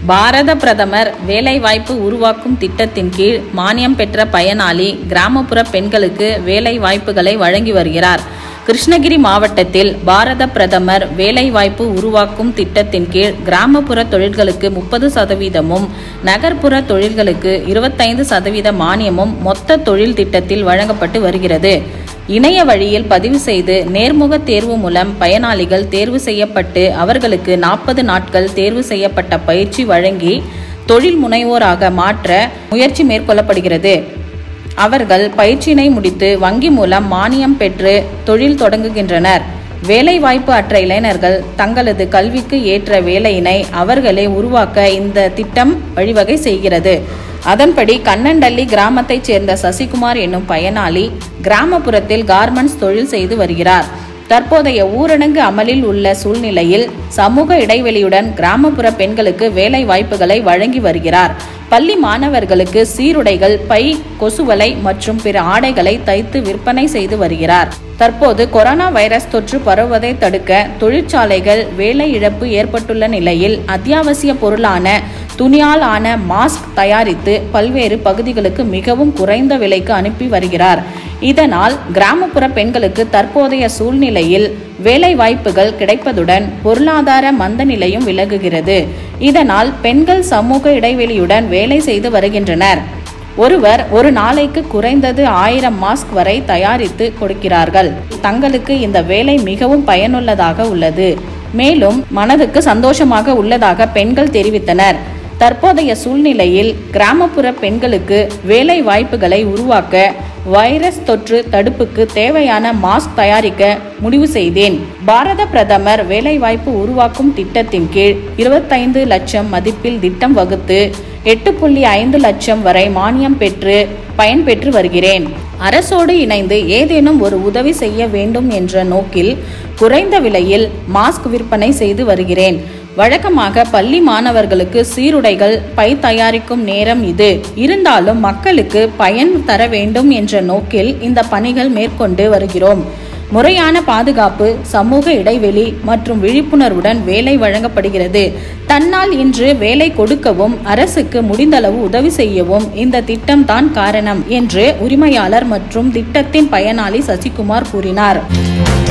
பாரத பிரதமர் வேலைவாய்ப்பு உருவாக்கும் திட்டத்தின் கீழ் மானியம் பெற்ற பயனாளி கிராமப்புற பெண்களுக்கு வேலை வாய்ப்புகளை வழங்கி வருகிறார் கிருஷ்ணகிரி மாவட்டத்தில் பாரத பிரதமர் வேலைவாய்ப்பு உருவாக்கும் திட்டத்தின் கீழ் கிராமப்புற தொழில்களுக்கு முப்பது சதவீதமும் நகர்ப்புற தொழில்களுக்கு இருபத்தைந்து சதவீத மானியமும் மொத்த தொழில் திட்டத்தில் வழங்கப்பட்டு வருகிறது இணைய வழியில் பதிவு செய்து நேர்முக தேர்வு மூலம் பயனாளிகள் தேர்வு செய்யப்பட்டு அவர்களுக்கு நாற்பது நாட்கள் தேர்வு செய்யப்பட்ட பயிற்சி வழங்கி தொழில் முனைவோராக மாற்ற முயற்சி மேற்கொள்ளப்படுகிறது அவர்கள் பயிற்சியினை முடித்து வங்கி மூலம் மானியம் பெற்று தொழில் தொடங்குகின்றனர் வேலைவாய்ப்பு அற்ற இளைஞர்கள் தங்களது கல்விக்கு ஏற்ற வேலையினை அவர்களே உருவாக்க இந்த திட்டம் வழிவகை செய்கிறது அதன்படி கண்ணண்டள்ளி கிராமத்தைச் சேர்ந்த சசிகுமார் என்னும் பயனாளி கிராமப்புறத்தில் கார்மெண்ட்ஸ் தொழில் செய்து வருகிறார் தற்போதைய ஊரடங்கு அமலில் உள்ள சூழ்நிலையில் சமூக இடைவெளியுடன் கிராமப்புற பெண்களுக்கு வேலை வாய்ப்புகளை வழங்கி வருகிறார் பள்ளி மாணவர்களுக்கு சீருடைகள் பை கொசுவலை மற்றும் பிற ஆடைகளை தைத்து விற்பனை செய்து வருகிறார் தற்போது கொரோனா வைரஸ் தொற்று பரவுவதை தடுக்க தொழிற்சாலைகள் வேலை இழப்பு ஏற்பட்டுள்ள நிலையில் அத்தியாவசிய பொருளான துணியால் ஆன மாஸ்க் தயாரித்து பல்வேறு பகுதிகளுக்கு மிகவும் குறைந்த விலைக்கு அனுப்பி வருகிறார் இதனால் கிராமப்புற பெண்களுக்கு தற்போதைய சூழ்நிலையில் வேலை வாய்ப்புகள் கிடைப்பதுடன் பொருளாதார மந்த நிலையும் விலகுகிறது இதனால் பெண்கள் சமூக இடைவெளியுடன் வேலை செய்து வருகின்றனர் ஒருவர் ஒரு நாளைக்கு குறைந்தது ஆயிரம் மாஸ்க் வரை தயாரித்து கொடுக்கிறார்கள் தங்களுக்கு இந்த வேலை மிகவும் பயனுள்ளதாக உள்ளது மேலும் மனதுக்கு சந்தோஷமாக உள்ளதாக பெண்கள் தெரிவித்தனர் தற்போதைய சூழ்நிலையில் கிராமப்புற பெண்களுக்கு வேலை வாய்ப்புகளை உருவாக்க வைரஸ் தொற்று தடுப்புக்கு தேவையான மாஸ்க் தயாரிக்க முடிவு செய்தேன் பாரத பிரதமர் வேலைவாய்ப்பு உருவாக்கும் திட்டத்தின் கீழ் இருபத்தைந்து லட்சம் மதிப்பில் திட்டம் வகுத்து எட்டு புள்ளி ஐந்து லட்சம் வரை மானியம் பெற்று பயன்பெற்று வருகிறேன் அரசோடு இணைந்து ஏதேனும் ஒரு உதவி செய்ய வேண்டும் என்ற நோக்கில் குறைந்த விலையில் மாஸ்க் விற்பனை செய்து வருகிறேன் வழக்கமாக பள்ளி மாணவர்களுக்கு சீருடைகள் பை தயாரிக்கும் நேரம் இது இருந்தாலும் மக்களுக்கு பயன் தர வேண்டும் என்ற நோக்கில் இந்த பணிகள் மேற்கொண்டு வருகிறோம் முறையான பாதுகாப்பு சமூக இடைவெளி மற்றும் விழிப்புணர்வுடன் வேலை வழங்கப்படுகிறது தன்னால் இன்று வேலை கொடுக்கவும் அரசுக்கு முடிந்தளவு உதவி செய்யவும் இந்த திட்டம்தான் காரணம் என்று உரிமையாளர் மற்றும் திட்டத்தின் பயனாளி சசிகுமார் கூறினார்